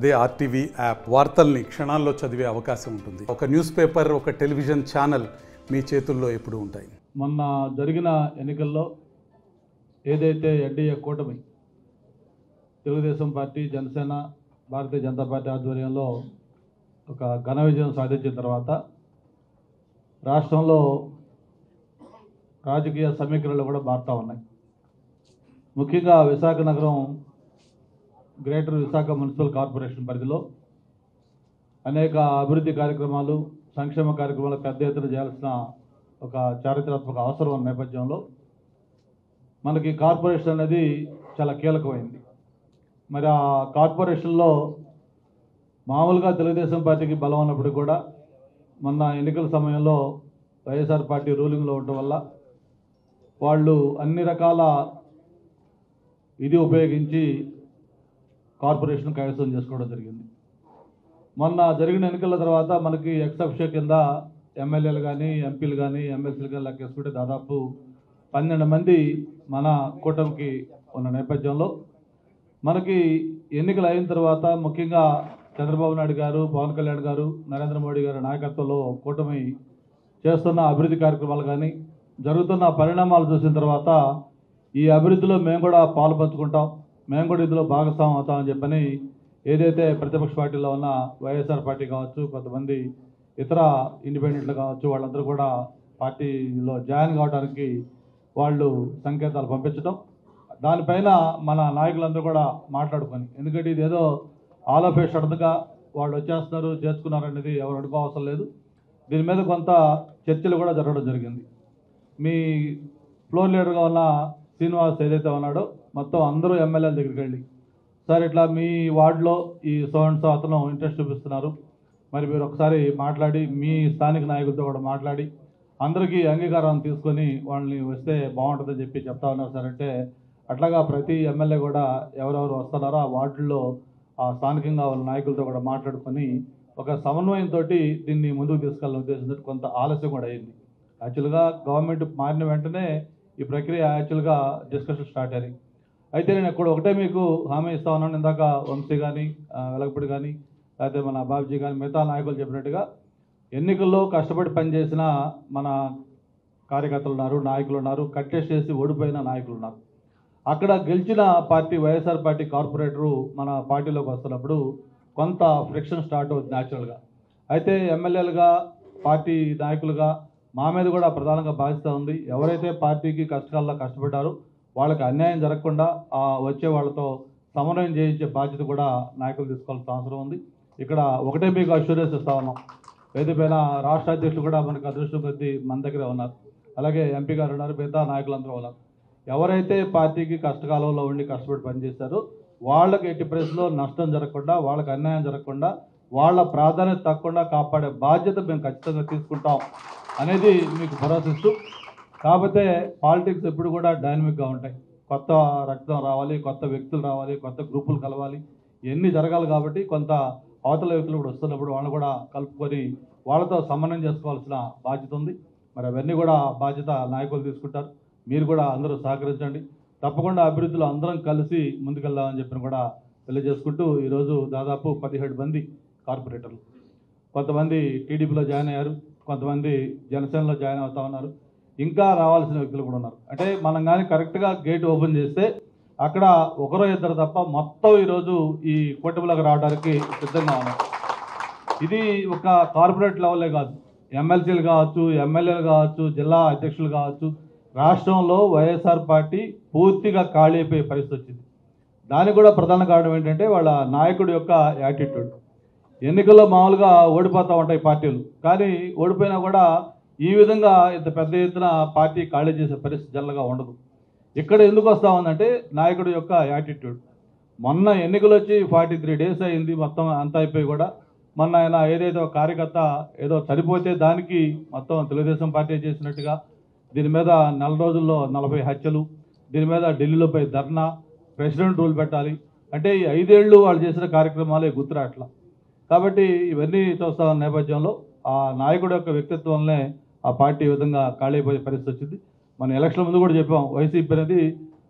అదే RTV app వార్తల్ని క్షణాల్లో చదివే అవకాశం ఉంటుంది ఒక న్యూస్ పేపర్ ఒక టెలివిజన్ ఛానల్ మీ చేతుల్లో ఎప్పుడూ ఉంటాయి మొన్న జరిగిన ఎన్నికల్లో ఏదైతే ఎన్డీఏ కూటమి తెలుగుదేశం పార్టీ జనసేన భారతీయ జనతా పార్టీ ఆధ్వర్యంలో ఒక ఘన విజయం సాధించిన తర్వాత రాష్ట్రంలో రాజకీయ సమీకరణలు కూడా మారుతూ ఉన్నాయి ముఖ్యంగా విశాఖ నగరం గ్రేటర్ విశాఖ మున్సిపల్ కార్పొరేషన్ పరిధిలో అనేక అభివృద్ధి కార్యక్రమాలు సంక్షేమ కార్యక్రమాలు పెద్ద ఎత్తున చేయాల్సిన ఒక చారిత్రాత్మక అవసరం ఉన్న నేపథ్యంలో మనకి కార్పొరేషన్ అనేది చాలా కీలకమైంది మరి ఆ కార్పొరేషన్లో మామూలుగా తెలుగుదేశం పార్టీకి బలం ఉన్నప్పుడు కూడా మొన్న ఎన్నికల సమయంలో వైఎస్ఆర్ పార్టీ రూలింగ్లో ఉండటం వల్ల వాళ్ళు అన్ని రకాల ఇది ఉపయోగించి కార్పొరేషన్ కైవసం చేసుకోవడం జరిగింది మొన్న జరిగిన ఎన్నికల తర్వాత మనకి ఎక్సెప్షన్ కింద ఎమ్మెల్యేలు కానీ ఎంపీలు కానీ ఎమ్మెల్సీలు కానీ లెక్కేసుకుంటే దాదాపు పన్నెండు మంది మన కూటమికి ఉన్న నేపథ్యంలో మనకి ఎన్నికలు అయిన తర్వాత ముఖ్యంగా చంద్రబాబు నాయుడు గారు పవన్ కళ్యాణ్ గారు నరేంద్ర మోడీ గారి నాయకత్వంలో కూటమి చేస్తున్న అభివృద్ధి కార్యక్రమాలు కానీ జరుగుతున్న పరిణామాలు చూసిన తర్వాత ఈ అభివృద్ధిలో మేము కూడా పాలు పంచుకుంటాం మేము కూడా ఇందులో భాగస్వామ్యం అవుతామని చెప్పని ఏదైతే ప్రతిపక్ష పార్టీలో ఉన్న వైఎస్ఆర్ పార్టీ కావచ్చు కొంతమంది ఇతర ఇండిపెండెంట్లు కావచ్చు వాళ్ళందరూ కూడా పార్టీలో జాయిన్ కావడానికి వాళ్ళు సంకేతాలు పంపించడం దానిపైన మన నాయకులందరూ కూడా మాట్లాడుకొని ఎందుకంటే ఇది ఏదో ఆల్ ఆఫ్ ఏ సడన్గా వాళ్ళు వచ్చేస్తున్నారు చేర్చుకున్నారు అనేది ఎవరు అనుకోవసరం లేదు దీని మీద కొంత చర్చలు కూడా జరగడం జరిగింది మీ ఫ్లోర్ లీడర్గా ఉన్న శ్రీనివాస్ ఏదైతే ఉన్నాడో మొత్తం అందరూ ఎమ్మెల్యేల దగ్గరికి వెళ్ళి సార్ ఇట్లా మీ వార్డులో ఈ సో అండ్ సో అతను ఇంట్రెస్ట్ చూపిస్తున్నారు మరి మీరు ఒకసారి మాట్లాడి మీ స్థానిక నాయకులతో కూడా మాట్లాడి అందరికీ అంగీకారం తీసుకొని వాళ్ళని వస్తే బాగుంటుందని చెప్పి చెప్తా ఉన్నారు సార్ అంటే అట్లాగా ప్రతి ఎమ్మెల్యే కూడా ఎవరెవరు వస్తున్నారో ఆ వార్డుల్లో ఆ స్థానికంగా వాళ్ళ నాయకులతో కూడా మాట్లాడుకొని ఒక సమన్వయంతో దీన్ని ముందుకు తీసుకెళ్ళిన ఉద్దేశంతో కొంత ఆలస్యం కూడా అయింది యాక్చువల్గా గవర్నమెంట్ మారిన వెంటనే ఈ ప్రక్రియ యాక్చువల్గా డిస్కషన్ స్టార్ట్ అయ్యింది అయితే నేను ఇక్కడ ఒకటే మీకు హామీ ఇస్తా ఉన్నాను ఇందాక వంశీ కానీ వెలగపూడి కానీ లేకపోతే మన బాబుజీ కానీ మిగతా నాయకులు చెప్పినట్టుగా ఎన్నికల్లో కష్టపడి పనిచేసిన మన కార్యకర్తలు ఉన్నారు నాయకులు ఉన్నారు కట్టేసి చేసి ఓడిపోయిన నాయకులు ఉన్నారు అక్కడ గెలిచిన పార్టీ వైఎస్ఆర్ పార్టీ కార్పొరేటరు మన పార్టీలోకి వస్తున్నప్పుడు కొంత ఫ్రిక్షన్ స్టార్ట్ అవుతుంది న్యాచురల్గా అయితే ఎమ్మెల్యేలుగా పార్టీ నాయకులుగా మా మీద కూడా ప్రధానంగా బాధ్యత ఉంది ఎవరైతే పార్టీకి కష్టకాలంలో కష్టపడ్డారో వాళ్ళకి అన్యాయం జరగకుండా ఆ వచ్చే వాళ్ళతో సమన్వయం చేయించే బాధ్యత కూడా నాయకులు తీసుకోవాల్సిన అవసరం ఉంది ఇక్కడ ఒకటే మీకు అష్యూరెన్స్ ఇస్తా ఉన్నాం వేదికపైన రాష్ట్ర అధ్యక్షులు కూడా మనకు అదృష్టం కొద్దీ మన దగ్గరే ఉన్నారు అలాగే ఎంపీ గారు ఉన్నారు మిగతా నాయకులందరూ ఉన్నారు ఎవరైతే పార్టీకి కష్టకాలంలో ఉండి కష్టపడి పనిచేస్తారో వాళ్ళకి ఎట్టి పరిస్థితుల్లో నష్టం జరగకుండా వాళ్ళకి అన్యాయం జరగకుండా వాళ్ళ ప్రాధాన్యత తగ్గకుండా కాపాడే బాధ్యత మేము ఖచ్చితంగా తీసుకుంటాం అనేది మీకు భరోసిస్తూ కాకపోతే పాలిటిక్స్ ఎప్పుడు కూడా డైనమిక్గా ఉంటాయి కొత్త రక్తం రావాలి కొత్త వ్యక్తులు రావాలి కొత్త గ్రూపులు కలవాలి ఇవన్నీ జరగాలి కాబట్టి కొంత అవతల వ్యక్తులు కూడా వస్తున్నప్పుడు వాళ్ళని కూడా కలుపుకొని వాళ్ళతో సమన్వయం చేసుకోవాల్సిన బాధ్యత ఉంది మరి అవన్నీ కూడా బాధ్యత నాయకులు తీసుకుంటారు మీరు కూడా అందరూ సహకరించండి తప్పకుండా అభివృద్ధిలో అందరం కలిసి ముందుకెళ్దామని చెప్పిన కూడా తెలియజేసుకుంటూ ఈరోజు దాదాపు పదిహేడు మంది కార్పొరేటర్లు కొంతమంది టీడీపీలో జాయిన్ అయ్యారు కొంతమంది జనసేనలో జాయిన్ అవుతా ఉన్నారు ఇంకా రావాల్సిన వ్యక్తులు కూడా ఉన్నారు అంటే మనం కానీ కరెక్ట్గా గేట్ ఓపెన్ చేస్తే అక్కడ ఒకరో ఇద్దరు తప్ప మొత్తం ఈరోజు ఈ కూటమిలోకి రావడానికి సిద్ధంగా ఉన్నారు ఇది ఒక కార్పొరేట్ లెవెలే కాదు ఎమ్మెల్సీలు కావచ్చు ఎమ్మెల్యేలు కావచ్చు జిల్లా అధ్యక్షులు కావచ్చు రాష్ట్రంలో వైఎస్ఆర్ పార్టీ పూర్తిగా ఖాళీ అయిపోయే పరిస్థితి వచ్చింది దానికి కూడా ప్రధాన కారణం ఏంటంటే వాళ్ళ నాయకుడి యొక్క యాటిట్యూడ్ ఎన్నికల్లో మామూలుగా ఓడిపోతూ ఉంటాయి పార్టీలు కానీ ఓడిపోయినా కూడా ఈ విధంగా ఇంత పెద్ద ఎత్తున పార్టీ ఖాళీ చేసే పరిస్థితి జల్లగా ఉండదు ఇక్కడ ఎందుకు వస్తా ఉందంటే నాయకుడి యొక్క యాటిట్యూడ్ మొన్న ఎన్నికలు వచ్చి ఫార్టీ త్రీ డేస్ అయింది మొత్తం అంతా అయిపోయి కూడా మొన్న ఆయన ఏదైతే ఒక కార్యకర్త ఏదో చనిపోతే దానికి మొత్తం తెలుగుదేశం పార్టీ చేసినట్టుగా దీని మీద నెల రోజుల్లో నలభై హత్యలు దీని మీద ఢిల్లీలో పోయి ధర్నా ప్రెసిడెంట్ రూల్ పెట్టాలి అంటే ఈ ఐదేళ్లు వాళ్ళు చేసిన కార్యక్రమాలే గుర్తురాట్లా కాబట్టి ఇవన్నీ చూస్తా ఉన్న నేపథ్యంలో ఆ నాయకుడు యొక్క వ్యక్తిత్వంలోనే ఆ పార్టీ ఈ విధంగా ఖాళీ అయిపోయే పరిస్థితి వచ్చింది మన ఎలక్షన్ ముందు కూడా చెప్పాం వైసీపీ అనేది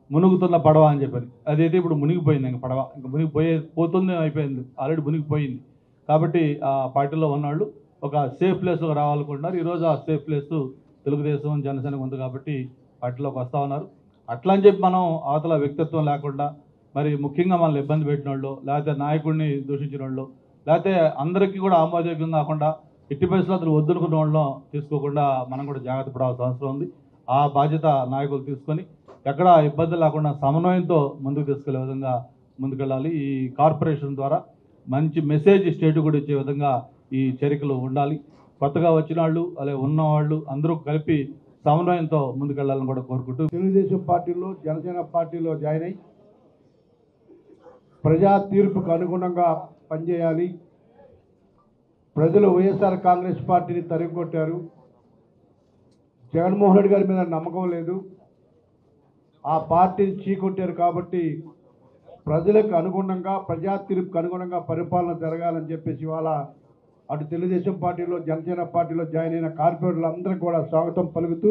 మునుగుతున్న పడవ అని చెప్పారు అదైతే ఇప్పుడు మునిగిపోయింది ఇంక పడవ ఇంకా మునిగిపోయే పోతుంది అయిపోయింది ఆల్రెడీ మునిగిపోయింది కాబట్టి ఆ పార్టీలో ఉన్నవాళ్ళు ఒక సేఫ్ ప్లేస్లోకి రావాలనుకుంటున్నారు ఈరోజు ఆ సేఫ్ ప్లేస్ తెలుగుదేశం జనసేన ఉంది కాబట్టి పార్టీలోకి వస్తూ ఉన్నారు అట్లా అని చెప్పి మనం అవతల వ్యక్తిత్వం లేకుండా మరి ముఖ్యంగా మనల్ని ఇబ్బంది పెట్టిన వాళ్ళు లేకపోతే నాయకుడిని దూషించిన వాళ్ళు లేకపోతే అందరికీ కూడా ఆమోదయోగ్యం కాకుండా ఎట్టి పరిస్థితుల్లో అతను వద్దనుకున్న వాళ్ళం తీసుకోకుండా మనం కూడా జాగ్రత్త పడాల్సిన అవసరం ఉంది ఆ బాధ్యత నాయకులు తీసుకొని ఎక్కడ ఇబ్బంది లేకుండా సమన్వయంతో ముందుకు తీసుకెళ్లే విధంగా ముందుకెళ్ళాలి ఈ కార్పొరేషన్ ద్వారా మంచి మెసేజ్ స్టేట్ కూడా ఇచ్చే విధంగా ఈ చర్యలు ఉండాలి కొత్తగా వచ్చిన వాళ్ళు అలాగే ఉన్నవాళ్ళు అందరూ కలిపి సమన్వయంతో ముందుకెళ్లాలని కూడా కోరుకుంటూ తెలుగుదేశం పార్టీలో జనసేన పార్టీలో జాయిన్ అయి ప్రజా తీర్పుకు అనుగుణంగా పనిచేయాలి ప్రజలు వైఎస్ఆర్ కాంగ్రెస్ పార్టీని తరిమికొట్టారు జగన్మోహన్ రెడ్డి గారి మీద నమ్మకం లేదు ఆ పార్టీని చీకొట్టారు కాబట్టి ప్రజలకు అనుగుణంగా ప్రజా తీర్పుకు అనుగుణంగా పరిపాలన జరగాలని చెప్పేసి ఇవాళ అటు తెలుగుదేశం పార్టీలో జనసేన పార్టీలో జాయిన్ అయిన కార్పొరేటర్లు అందరికీ కూడా స్వాగతం పలుకుతూ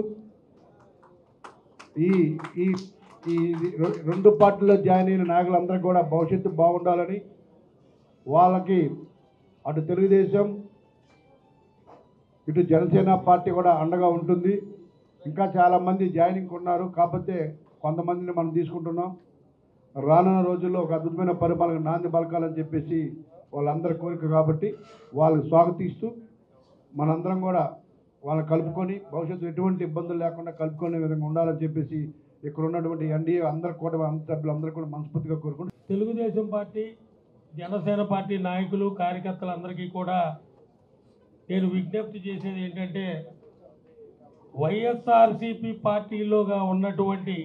ఈ ఈ ఈ రె- రెండు పార్టీల్లో జాయిన్ అయిన నాయకులందరికీ కూడా భవిష్యత్తు బాగుండాలని వాళ్ళకి అటు తెలుగుదేశం ఇటు జనసేన పార్టీ కూడా అండగా ఉంటుంది ఇంకా చాలామంది జాయినింగ్ ఉన్నారు కాకపోతే కొంతమందిని మనం తీసుకుంటున్నాం రానున్న రోజుల్లో ఒక అద్భుతమైన పరిపాలన నాంది పలకాలని చెప్పేసి వాళ్ళందరి కోరిక కాబట్టి వాళ్ళకి స్వాగతిస్తూ మనందరం కూడా వాళ్ళని కలుపుకొని భవిష్యత్తు ఎటువంటి ఇబ్బందులు లేకుండా కలుపుకునే విధంగా ఉండాలని చెప్పేసి ఇక్కడ ఉన్నటువంటి ఎన్డీఏ అందరు కూడా అందరి సభ్యులందరూ కూడా మనస్ఫూర్తిగా కోరుకుంటూ తెలుగుదేశం పార్టీ జనసేన పార్టీ నాయకులు కార్యకర్తలందరికీ కూడా నేను విజ్ఞప్తి చేసేది ఏంటంటే వైఎస్ఆర్సిపి పార్టీలోగా ఉన్నటువంటి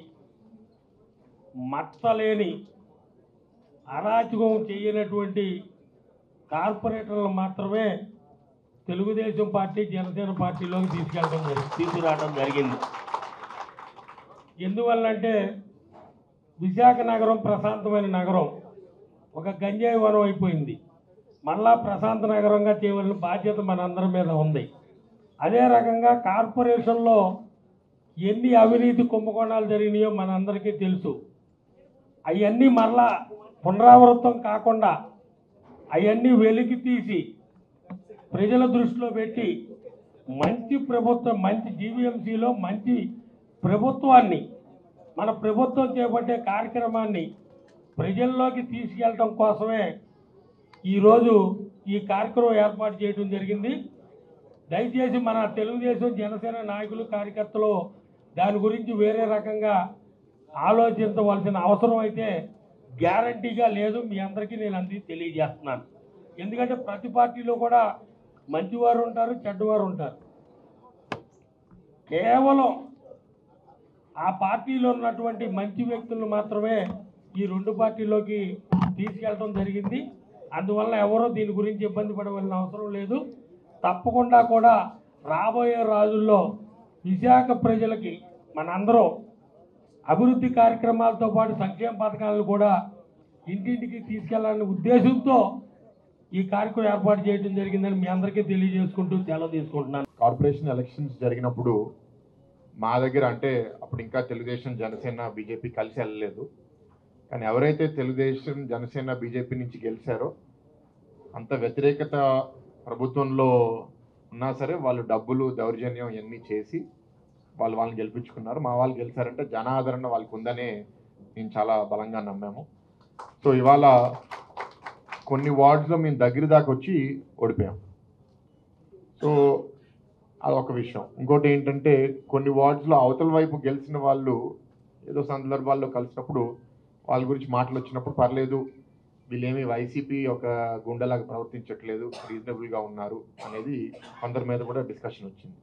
మచ్చలేని అరాచకం చేయనటువంటి కార్పొరేటర్లు మాత్రమే తెలుగుదేశం పార్టీ జనసేన పార్టీలోకి తీసుకెళ్ళడం జరిగింది తీసుకురావడం జరిగింది ఎందువల్లంటే విశాఖ నగరం ప్రశాంతమైన నగరం ఒక గంజాయి వనం అయిపోయింది మళ్ళా ప్రశాంత నగరంగా చేయవలసిన బాధ్యత మనందరి మీద ఉంది అదే రకంగా కార్పొరేషన్లో ఎన్ని అవినీతి కుంభకోణాలు జరిగినాయో మనందరికీ తెలుసు అవన్నీ మరలా పునరావృతం కాకుండా అవన్నీ వెలికి తీసి ప్రజల దృష్టిలో పెట్టి మంచి ప్రభుత్వం మంచి జీవీఎంసీలో మంచి ప్రభుత్వాన్ని మన ప్రభుత్వం చేపట్టే కార్యక్రమాన్ని ప్రజల్లోకి తీసుకెళ్ళటం కోసమే ఈరోజు ఈ కార్యక్రమం ఏర్పాటు చేయడం జరిగింది దయచేసి మన తెలుగుదేశం జనసేన నాయకులు కార్యకర్తలు దాని గురించి వేరే రకంగా ఆలోచించవలసిన అవసరం అయితే గ్యారంటీగా లేదు మీ అందరికీ నేను అంది తెలియజేస్తున్నాను ఎందుకంటే ప్రతి పార్టీలో కూడా మంచివారు ఉంటారు చెడ్డవారు ఉంటారు కేవలం ఆ పార్టీలో ఉన్నటువంటి మంచి వ్యక్తులను మాత్రమే ఈ రెండు పార్టీలోకి తీసుకెళ్ళడం జరిగింది అందువల్ల ఎవరో దీని గురించి ఇబ్బంది పడవలసిన అవసరం లేదు తప్పకుండా కూడా రాబోయే రోజుల్లో విశాఖ ప్రజలకి మనందరం అభివృద్ధి కార్యక్రమాలతో పాటు సంక్షేమ పథకాలను కూడా ఇంటింటికి తీసుకెళ్లాలనే ఉద్దేశంతో ఈ కార్యక్రమం ఏర్పాటు చేయడం జరిగిందని మీ అందరికీ తెలియజేసుకుంటూ సెలవు తీసుకుంటున్నాను కార్పొరేషన్ ఎలక్షన్స్ జరిగినప్పుడు మా దగ్గర అంటే అప్పుడు ఇంకా తెలుగుదేశం జనసేన బీజేపీ కలిసి వెళ్ళలేదు కానీ ఎవరైతే తెలుగుదేశం జనసేన బీజేపీ నుంచి గెలిచారో అంత వ్యతిరేకత ప్రభుత్వంలో ఉన్నా సరే వాళ్ళు డబ్బులు దౌర్జన్యం ఇవన్నీ చేసి వాళ్ళు వాళ్ళని గెలిపించుకున్నారు మా వాళ్ళు గెలిచారంటే జనాదరణ వాళ్ళకి ఉందనే మేము చాలా బలంగా నమ్మాము సో ఇవాళ కొన్ని వార్డ్స్లో మేము దగ్గర దాకా వచ్చి ఓడిపోయాం సో అదొక విషయం ఇంకోటి ఏంటంటే కొన్ని వార్డ్స్లో అవతల వైపు గెలిచిన వాళ్ళు ఏదో సందర్భాల్లో కలిసినప్పుడు వాళ్ళ గురించి మాటలు వచ్చినప్పుడు పర్లేదు వీళ్ళేమి వైసీపీ ఒక గుండెలాగా ప్రవర్తించట్లేదు రీజనబుల్గా ఉన్నారు అనేది కొందరి మీద కూడా డిస్కషన్ వచ్చింది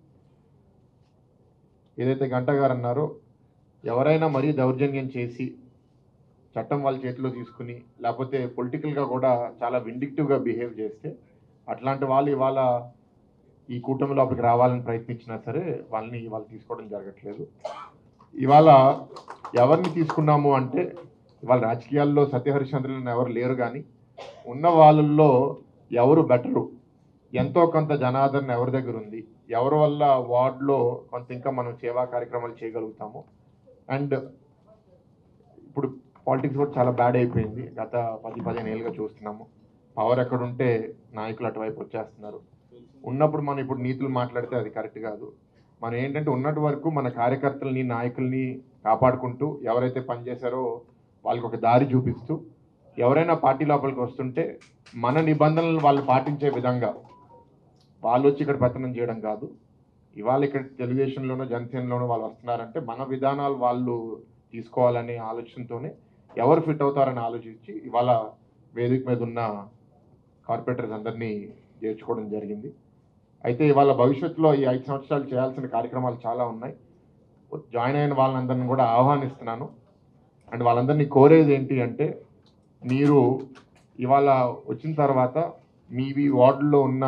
ఏదైతే గంట గారు అన్నారో ఎవరైనా మరీ దౌర్జన్యం చేసి చట్టం వాళ్ళ చేతిలో తీసుకుని లేకపోతే పొలిటికల్గా కూడా చాలా విండిక్టివ్గా బిహేవ్ చేస్తే అట్లాంటి వాళ్ళు ఇవాళ ఈ కూటమి లోపలికి రావాలని ప్రయత్నించినా సరే వాళ్ళని ఇవాళ తీసుకోవడం జరగట్లేదు ఇవాళ ఎవరిని తీసుకున్నాము అంటే ఇవాళ రాజకీయాల్లో సత్యహరిశ్చంద్రులను ఎవరు లేరు కానీ ఉన్న వాళ్ళల్లో ఎవరు బెటరు ఎంతో కొంత జనాదరణ ఎవరి దగ్గర ఉంది ఎవరి వల్ల వార్డులో కొంత ఇంకా మనం సేవా కార్యక్రమాలు చేయగలుగుతాము అండ్ ఇప్పుడు పాలిటిక్స్ కూడా చాలా బ్యాడ్ అయిపోయింది గత పది పదిహేను ఏళ్ళుగా చూస్తున్నాము పవర్ ఎక్కడుంటే నాయకులు అటువైపు వచ్చేస్తున్నారు ఉన్నప్పుడు మనం ఇప్పుడు నీతులు మాట్లాడితే అది కరెక్ట్ కాదు మనం ఏంటంటే ఉన్నటి వరకు మన కార్యకర్తల్ని నాయకుల్ని కాపాడుకుంటూ ఎవరైతే పనిచేశారో వాళ్ళకి ఒక దారి చూపిస్తూ ఎవరైనా పార్టీ లోపలికి వస్తుంటే మన నిబంధనలు వాళ్ళు పాటించే విధంగా వాళ్ళు వచ్చి ఇక్కడ పెత్తనం చేయడం కాదు ఇవాళ ఇక్కడ తెలుగుదేశంలోనో జనసేనలోనో వాళ్ళు వస్తున్నారంటే మన విధానాలు వాళ్ళు తీసుకోవాలనే ఆలోచనతోనే ఎవరు ఫిట్ అవుతారని ఆలోచించి ఇవాళ వేదిక మీద ఉన్న కార్పొరేటర్స్ అందరినీ చేర్చుకోవడం జరిగింది అయితే ఇవాళ భవిష్యత్తులో ఈ ఐదు సంవత్సరాలు చేయాల్సిన కార్యక్రమాలు చాలా ఉన్నాయి జాయిన్ అయిన వాళ్ళందరినీ కూడా ఆహ్వానిస్తున్నాను అండ్ వాళ్ళందరినీ కోరేది ఏంటి అంటే మీరు ఇవాళ వచ్చిన తర్వాత మీ వార్డులో ఉన్న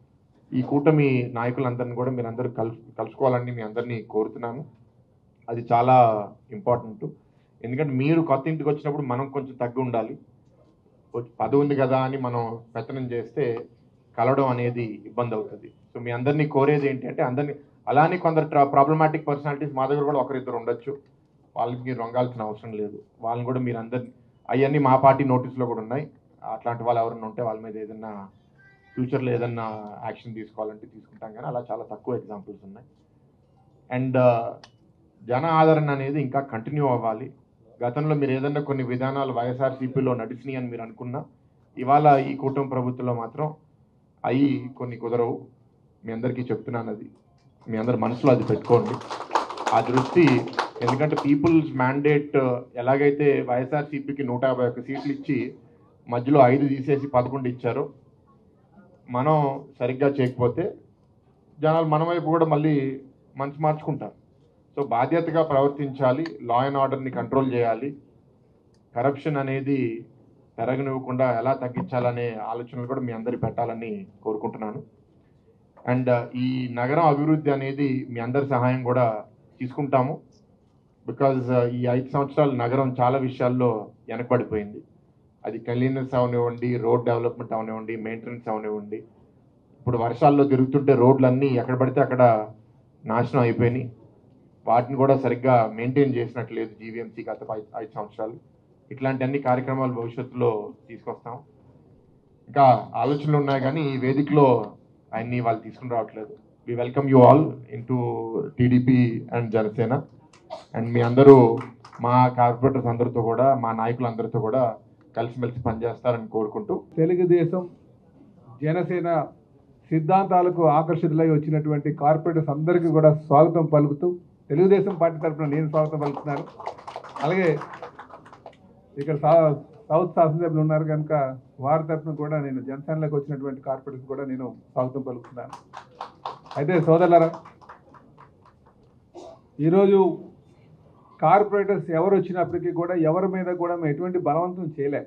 ఈ కూటమి నాయకులందరినీ కూడా మీరు అందరూ కలుసు కలుసుకోవాలని మీ అందరినీ కోరుతున్నాను అది చాలా ఇంపార్టెంట్ ఎందుకంటే మీరు కొత్త ఇంటికి వచ్చినప్పుడు మనం కొంచెం తగ్గి ఉండాలి వచ్చి- పదవి ఉంది కదా అని మనం పెత్తనం చేస్తే కలవడం అనేది ఇబ్బంది అవుతుంది సో మీ అందరినీ కోరేది ఏంటి అంటే అందరినీ అలానే కొందరు ప్రాబ్లమాటిక్ పర్సనాలిటీస్ మా దగ్గర కూడా ఒకరిద్దరు ఉండొచ్చు వాళ్ళకి మీరు రొంగాల్సిన అవసరం లేదు వాళ్ళని కూడా మీరు అందరినీ అవన్నీ మా పార్టీ నోటీస్లో కూడా ఉన్నాయి అట్లాంటి వాళ్ళు ఎవరైనా ఉంటే వాళ్ళ మీద ఏదైనా ఫ్యూచర్లో ఏదైనా యాక్షన్ తీసుకోవాలంటే తీసుకుంటాం కానీ అలా చాలా తక్కువ ఎగ్జాంపుల్స్ ఉన్నాయి అండ్ జన ఆదరణ అనేది ఇంకా కంటిన్యూ అవ్వాలి గతంలో మీరు ఏదైనా కొన్ని విధానాలు వైఎస్ఆర్సీపీలో నడిచినాయి అని మీరు అనుకున్నా ఇవాళ ఈ కూటమి ప్రభుత్వంలో మాత్రం అవి కొన్ని కుదరవు మీ అందరికీ చెప్తున్నాను అది మీ అందరి మనసులో అది పెట్టుకోండి ఆ దృష్టి ఎందుకంటే పీపుల్స్ మ్యాండేట్ ఎలాగైతే వైఎస్ఆర్సీపీకి నూట యాభై ఒక్క సీట్లు ఇచ్చి మధ్యలో ఐదు తీసేసి పదకొండు ఇచ్చారో మనం సరిగ్గా చేయకపోతే జనాలు మన వైపు కూడా మళ్ళీ మనసు మార్చుకుంటారు సో బాధ్యతగా ప్రవర్తించాలి లా అండ్ ఆర్డర్ని కంట్రోల్ చేయాలి కరప్షన్ అనేది పెరగనివ్వకుండా ఎలా తగ్గించాలనే ఆలోచనలు కూడా మీ అందరి పెట్టాలని కోరుకుంటున్నాను అండ్ ఈ నగరం అభివృద్ధి అనేది మీ అందరి సహాయం కూడా తీసుకుంటాము బికాజ్ ఈ ఐదు సంవత్సరాలు నగరం చాలా విషయాల్లో వెనకబడిపోయింది అది క్లీనెస్ అవనివ్వండి రోడ్ డెవలప్మెంట్ అవనివ్వండి మెయింటెనెన్స్ అవనివ్వండి ఇప్పుడు వర్షాల్లో తిరుగుతుంటే రోడ్లన్నీ ఎక్కడ పడితే అక్కడ నాశనం అయిపోయినాయి వాటిని కూడా సరిగ్గా మెయింటైన్ చేసినట్టు లేదు జీవీఎంసీ గత ఐ- ఐదు సంవత్సరాలు ఇట్లాంటి అన్ని కార్యక్రమాలు భవిష్యత్తులో తీసుకొస్తాం ఇంకా ఆలోచనలు ఉన్నాయి కానీ ఈ వేదికలో ఆయన్ని వాళ్ళు తీసుకుని రావట్లేదు we welcome you all in to TDP and Janasena and మీ అందరూ మా కార్పొరేటర్స్ అందరితో కూడా మా నాయకులందరితో కూడా కలిసిమెలిసి పనిచేస్తారని కోరుకుంటూ తెలుగుదేశం జనసేన సిద్ధాంతాలకు ఆకర్షితులై వచ్చినటువంటి కార్పొరేటర్స్ అందరికీ కూడా స్వాగతం పలుకుతూ తెలుగుదేశం పార్టీ తరఫున నేను స్వాగతం పలుకుతున్నాను అలాగే ఇక్కడ సా- సౌత్ శాసనసభ్యులు ఉన్నారు కనుక వారి తరఫున కూడా నేను జనసేనలోకి వచ్చినటువంటి కార్పొరేటర్స్ కూడా నేను స్వాగతం పలుకుతున్నాను అయితే సోదరులారా ఈరోజు కార్పొరేటర్స్ ఎవరు వచ్చినప్పటికీ కూడా ఎవరి మీద కూడా మేము ఎటువంటి బలవంతం చేయలేం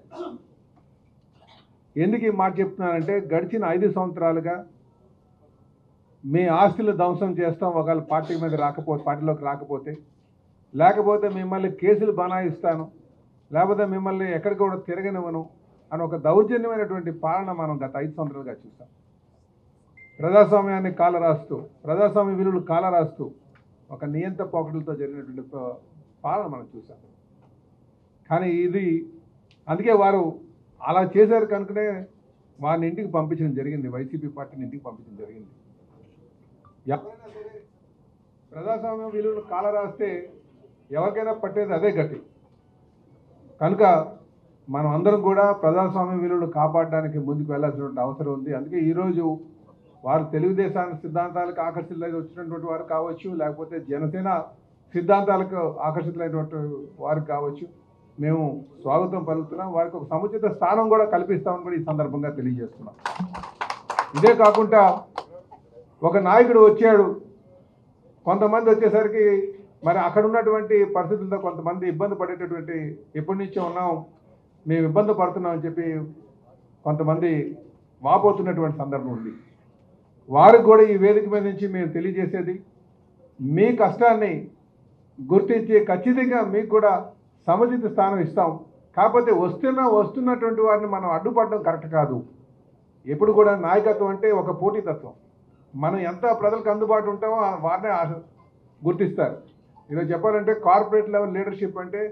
ఎందుకు ఈ మాట చెప్తున్నానంటే గడిచిన ఐదు సంవత్సరాలుగా మీ ఆస్తులు ధ్వంసం చేస్తాం ఒకవేళ పార్టీ మీద రాకపోతే పార్టీలోకి రాకపోతే లేకపోతే మిమ్మల్ని కేసులు బనాయిస్తాను లేకపోతే మిమ్మల్ని ఎక్కడికి కూడా తిరగనివ్వను అని ఒక దౌర్జన్యమైనటువంటి పాలన మనం గత ఐదు సంవత్సరాలుగా చూసాం ప్రజాస్వామ్యాన్ని కాలరాస్తూ ప్రజాస్వామ్య విలువలు కాలరాస్తూ ఒక నియంత పోకడలతో జరిగినటువంటి ప- పాలన మనం చూసాం కానీ ఇది అందుకే వారు అలా చేశారు కనుకనే వారిని ఇంటికి పంపించడం జరిగింది వైసీపీ పార్టీని ఇంటికి పంపించడం జరిగింది ఎవరైనా సరే ప్రజాస్వామ్య విలువలు కాలరాస్తే ఎవరికైనా పట్టేది అదే గట్టి కనుక మనం అందరం కూడా ప్రజాస్వామ్య విలువలు కాపాడడానికి ముందుకు వెళ్ళాల్సినటువంటి అవసరం ఉంది అందుకే ఈరోజు వారు తెలుగుదేశాన్ని సిద్ధాంతాలకు ఆకర్షితులై వచ్చినటువంటి వారు కావచ్చు లేకపోతే జనసేన సిద్ధాంతాలకు ఆకర్షితులైనటువంటి వారు కావచ్చు మేము స్వాగతం పలుకుతున్నాం వారికి ఒక సముచిత స్థానం కూడా కల్పిస్తామని కూడా ఈ సందర్భంగా తెలియజేస్తున్నాం ఇదే కాకుండా ఒక నాయకుడు వచ్చాడు కొంతమంది వచ్చేసరికి మరి అక్కడ ఉన్నటువంటి పరిస్థితులతో కొంతమంది ఇబ్బంది పడేటటువంటి ఎప్పటి నుంచో ఉన్నాం మేము ఇబ్బంది పడుతున్నాం అని చెప్పి కొంతమంది వాపోతున్నటువంటి సందర్భం ఉంది వారికి కూడా ఈ వేదిక మీద నుంచి మేము తెలియజేసేది మీ కష్టాన్ని గుర్తించి ఖచ్చితంగా మీకు కూడా సముచిత స్థానం ఇస్తాం కాకపోతే వస్తున్న వస్తున్నటువంటి వారిని మనం అడ్డుపడడం కరెక్ట్ కాదు ఎప్పుడు కూడా నాయకత్వం అంటే ఒక పోటీతత్వం మనం ఎంత ప్రజలకు అందుబాటు ఉంటామో ఆ- వారినే ఆశ- గుర్తిస్తారు ఈరోజు చెప్పాలంటే కార్పొరేట్ లెవెల్ లీడర్షిప్ అంటే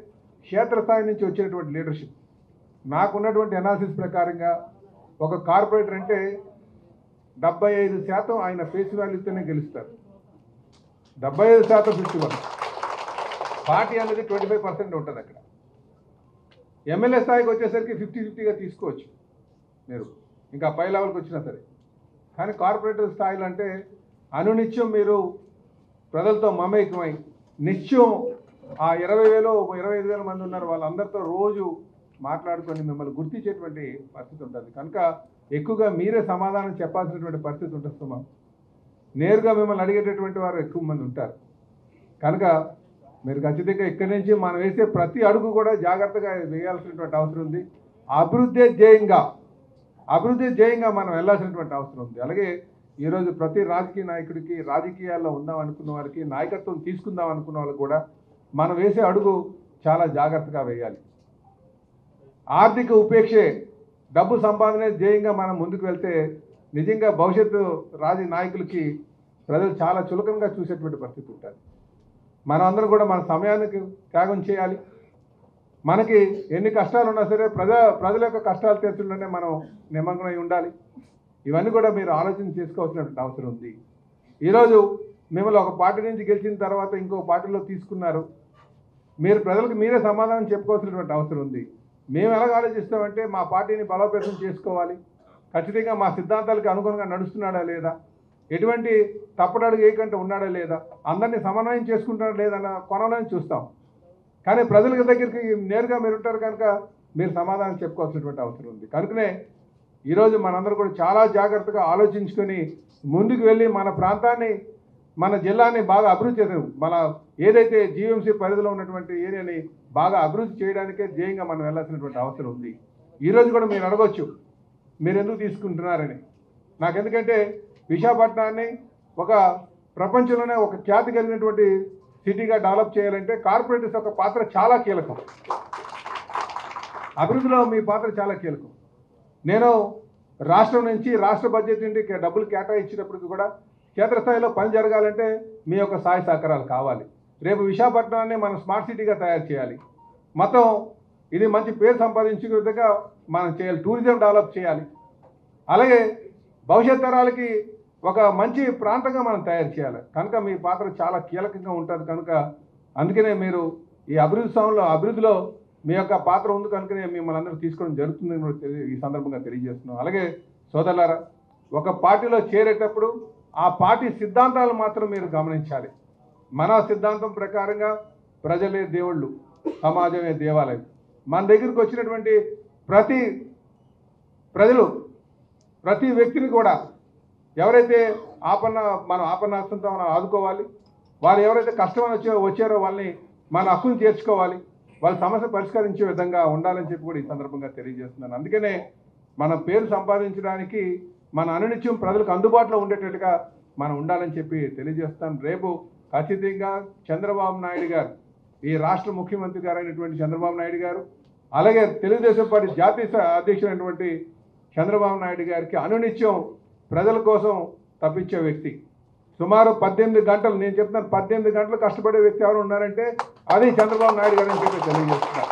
క్షేత్రస్థాయి నుంచి వచ్చేటువంటి లీడర్షిప్ నాకున్నటువంటి అనాలిసిస్ ప్రకారంగా ఒక కార్పొరేటర్ అంటే డెబ్బై ఐదు శాతం ఆయన ఫేస్ వాల్యూతోనే గెలుస్తారు డెబ్బై ఐదు శాతం ఫిఫ్టీ వన్ పార్టీ అనేది ట్వంటీ ఫైవ్ పర్సెంట్ ఉంటుంది అక్కడ ఎమ్మెల్యే స్థాయికి వచ్చేసరికి ఫిఫ్టీ ఫిఫ్టీగా తీసుకోవచ్చు మీరు ఇంకా పై లెవెల్కి వచ్చినా సరే కానీ కార్పొరేటర్ స్థాయిలో అంటే అనునిత్యం మీరు ప్రజలతో మమేకమై నిత్యం ఆ ఇరవై వేలు ఇరవై ఐదు వేల మంది ఉన్నారు వాళ్ళందరితో రోజు మాట్లాడుకొని మిమ్మల్ని గుర్తించేటువంటి పరిస్థితి ఉంటుంది కనుక ఎక్కువగా మీరే సమాధానం చెప్పాల్సినటువంటి పరిస్థితి ఉంటుంది సుమా నేరుగా మిమ్మల్ని అడిగేటటువంటి వారు ఎక్కువ మంది ఉంటారు కనుక మీరు ఖచ్చితంగా ఇక్కడి నుంచి మనం వేసే ప్రతి అడుగు కూడా జాగ్రత్తగా వేయాల్సినటువంటి అవసరం ఉంది అభివృద్ధి ధ్యేయంగా అభివృద్ధి ధ్యేయంగా మనం వెళ్ళాల్సినటువంటి అవసరం ఉంది అలాగే ఈరోజు ప్రతి రాజకీయ నాయకుడికి రాజకీయాల్లో ఉందాం అనుకున్న వారికి నాయకత్వం తీసుకుందాం అనుకున్న వాళ్ళకి కూడా మనం వేసే అడుగు చాలా జాగ్రత్తగా వేయాలి ఆర్థిక ఉపేక్షే డబ్బు సంపాదనే ధ్యేయంగా మనం ముందుకు వెళ్తే నిజంగా భవిష్యత్తు రాజీ నాయకులకి ప్రజలు చాలా చులకనగా చూసేటువంటి పరిస్థితి ఉంటుంది మనం అందరం కూడా మన సమయానికి త్యాగం చేయాలి మనకి ఎన్ని కష్టాలు ఉన్నా సరే ప్రజా ప్రజల యొక్క కష్టాలు తీర్చడంలోనే మనం నిమగ్నమై ఉండాలి ఇవన్నీ కూడా మీరు ఆలోచన చేసుకోవాల్సినటువంటి అవసరం ఉంది ఈరోజు మిమ్మల్ని ఒక పార్టీ నుంచి గెలిచిన తర్వాత ఇంకో పార్టీలో తీసుకున్నారు మీరు ప్రజలకు మీరే సమాధానం చెప్పుకోవాల్సినటువంటి అవసరం ఉంది మేము ఎలా ఆలోచిస్తామంటే మా పార్టీని బలోపేతం చేసుకోవాలి ఖచ్చితంగా మా సిద్ధాంతాలకు అనుగుణంగా నడుస్తున్నాడా లేదా ఎటువంటి తప్పడడుగు ఏకంటే ఉన్నాడా లేదా అందరినీ సమన్వయం చేసుకుంటాడా లేదన్న కొనలని చూస్తాం కానీ ప్రజల దగ్గరికి నేరుగా మీరు ఉంటారు కనుక మీరు సమాధానం చెప్పుకోవాల్సినటువంటి అవసరం ఉంది కనుకనే ఈరోజు మనందరూ కూడా చాలా జాగ్రత్తగా ఆలోచించుకొని ముందుకు వెళ్ళి మన ప్రాంతాన్ని మన జిల్లాని బాగా అభివృద్ధి చేసాం మన ఏదైతే జీఎంసీ పరిధిలో ఉన్నటువంటి ఏరియాని బాగా అభివృద్ధి చేయడానికే ధ్యేయంగా మనం వెళ్ళాల్సినటువంటి అవసరం ఉంది ఈరోజు కూడా మీరు అడగొచ్చు మీరు ఎందుకు తీసుకుంటున్నారని నాకు ఎందుకంటే విశాఖపట్నాన్ని ఒక ప్రపంచంలోనే ఒక ఖ్యాతి కలిగినటువంటి సిటీగా డెవలప్ చేయాలంటే కార్పొరేటర్స్ యొక్క పాత్ర చాలా కీలకం అభివృద్ధిలో మీ పాత్ర చాలా కీలకం నేను రాష్ట్రం నుంచి రాష్ట్ర బడ్జెట్ నుండి కే- డబ్బులు కేటాయించినప్పటికీ కూడా క్షేత్రస్థాయిలో పని జరగాలంటే మీ యొక్క సహాయ సహకారాలు కావాలి రేపు విశాఖపట్నాన్ని మనం స్మార్ట్ సిటీగా తయారు చేయాలి మొత్తం ఇది మంచి పేరు సంపాదించే విధంగా మనం చేయాలి టూరిజం డెవలప్ చేయాలి అలాగే భవిష్యత్ తరాలకి ఒక మంచి ప్రాంతంగా మనం తయారు చేయాలి కనుక మీ పాత్ర చాలా కీలకంగా ఉంటుంది కనుక అందుకనే మీరు ఈ అభివృద్ధి సమయంలో అభివృద్ధిలో మీ యొక్క పాత్ర ఉంది కనుకనే మిమ్మల్ని అందరూ తీసుకోవడం జరుగుతుందని కూడా తెలి- ఈ సందర్భంగా తెలియజేస్తున్నాం అలాగే సోదరులారా ఒక పార్టీలో చేరేటప్పుడు ఆ పార్టీ సిద్ధాంతాలు మాత్రం మీరు గమనించాలి మన సిద్ధాంతం ప్రకారంగా ప్రజలే దేవుళ్ళు సమాజమే దేవాలయం మన దగ్గరికి వచ్చినటువంటి ప్రతి ప్రజలు ప్రతి వ్యక్తిని కూడా ఎవరైతే ఆపన్న మనం ఆపన్నాస్తంతో మనం ఆదుకోవాలి వారు ఎవరైతే కష్టమని వచ్చే వచ్చారో వాళ్ళని మన హక్కును చేర్చుకోవాలి వాళ్ళ సమస్య పరిష్కరించే విధంగా ఉండాలని చెప్పి కూడా ఈ సందర్భంగా తెలియజేస్తున్నాను అందుకనే మన పేరు సంపాదించడానికి మన అనునిత్యం ప్రజలకు అందుబాటులో ఉండేటట్టుగా మనం ఉండాలని చెప్పి తెలియజేస్తాను రేపు ఖచ్చితంగా చంద్రబాబు నాయుడు గారు ఈ రాష్ట్ర ముఖ్యమంత్రి గారు అయినటువంటి చంద్రబాబు నాయుడు గారు అలాగే తెలుగుదేశం పార్టీ జాతీయ స- అధ్యక్షుడైనటువంటి చంద్రబాబు నాయుడు గారికి అనునిత్యం ప్రజల కోసం తప్పించే వ్యక్తి సుమారు పద్దెనిమిది గంటలు నేను చెప్తాను పద్దెనిమిది గంటలు కష్టపడే వ్యక్తి ఎవరు ఉన్నారంటే అది చంద్రబాబు నాయుడు గారు అని చెప్పి తెలియజేస్తున్నారు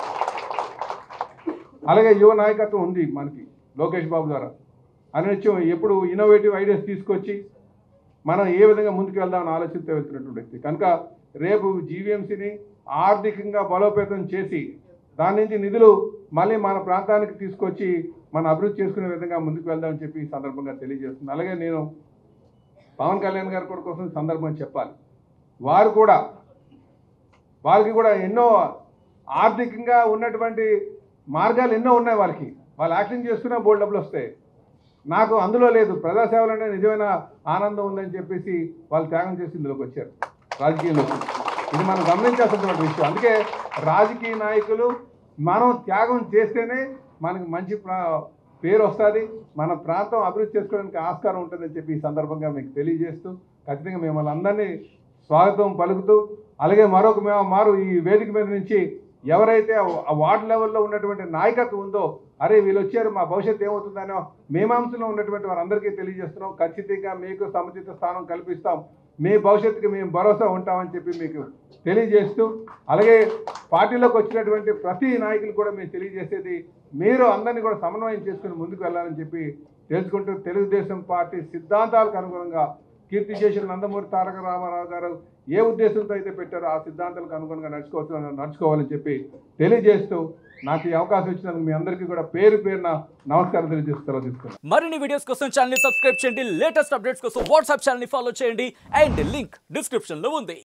అలాగే యువ నాయకత్వం ఉంది మనకి లోకేష్ బాబు ద్వారా అనునిత్యం ఎప్పుడు ఇన్నోవేటివ్ ఐడియాస్ తీసుకొచ్చి మనం ఏ విధంగా ముందుకు వెళ్దామని ఆలోచిస్తూ వెళ్తున్నటువంటి వ్యక్తి కనుక రేపు జీవీఎంసీని ఆర్థికంగా బలోపేతం చేసి దాని నుంచి నిధులు మళ్ళీ మన ప్రాంతానికి తీసుకొచ్చి మనం అభివృద్ధి చేసుకునే విధంగా ముందుకు వెళ్దామని చెప్పి ఈ సందర్భంగా తెలియజేస్తున్నాను అలాగే నేను పవన్ కళ్యాణ్ గారి కూడా కోసం ఈ సందర్భంగా చెప్పాలి వారు కూడా వారికి కూడా ఎన్నో ఆర్థికంగా ఉన్నటువంటి మార్గాలు ఎన్నో ఉన్నాయి వారికి వాళ్ళు యాక్షన్ చేసుకున్నా బోల్డ్ డబ్బులు వస్తాయి నాకు అందులో లేదు ప్రజాసేవలు అంటే నిజమైన ఆనందం ఉందని చెప్పేసి వాళ్ళు త్యాగం చేసి ఇందులోకి వచ్చారు రాజకీయంలోకి ఇది మనం గమనించాల్సినటువంటి విషయం అందుకే రాజకీయ నాయకులు మనం త్యాగం చేస్తేనే మనకి మంచి ప్రా- పేరు వస్తుంది మన ప్రాంతం అభివృద్ధి చేసుకోవడానికి ఆస్కారం ఉంటుందని చెప్పి ఈ సందర్భంగా మీకు తెలియజేస్తూ ఖచ్చితంగా మిమ్మల్ని అందరినీ స్వాగతం పలుకుతూ అలాగే మరొక మేము మారు ఈ వేదిక మీద నుంచి ఎవరైతే ఆ వార్డు లెవెల్లో ఉన్నటువంటి నాయకత్వం ఉందో అరే వీళ్ళు వచ్చారు మా భవిష్యత్తు ఏమవుతుందనో మేమాంసలో ఉన్నటువంటి వారందరికీ తెలియజేస్తున్నాం ఖచ్చితంగా మీకు సముచిత స్థానం కల్పిస్తాం మీ భవిష్యత్తుకి మేము భరోసా ఉంటామని చెప్పి మీకు తెలియజేస్తూ అలాగే పార్టీలోకి వచ్చినటువంటి ప్రతి నాయకులు కూడా మేము తెలియజేసేది మీరు అందరినీ కూడా సమన్వయం చేసుకుని ముందుకు వెళ్ళాలని చెప్పి తెలుసుకుంటూ తెలుగుదేశం పార్టీ సిద్ధాంతాలకు అనుగుణంగా కీర్తి చేసిన నందమూరి తారక రామారావు గారు ఏ ఉద్దేశంతో అయితే పెట్టారో ఆ సిద్ధాంతాలకు అనుగుణంగా నడుచుకోవచ్చు నడుచుకోవాలని చెప్పి తెలియజేస్తూ నాకు ఈ అవకాశం ఇచ్చినందుకు మీ అందరికీ కూడా పేరు పేరున నమస్కారం తెలియజేస్తూ తీసుకున్నాను మరిన్ని వీడియోస్ కోసం ఛానల్ ని సబ్స్క్రైబ్ చేయండి లేటెస్ట్ అప్డేట్స్ కోసం వాట్సాప్ ఛానల్ ని ఫాలో చేయండి అండ్ లింక్ డిస్క్రిప్షన్ లో ఉంది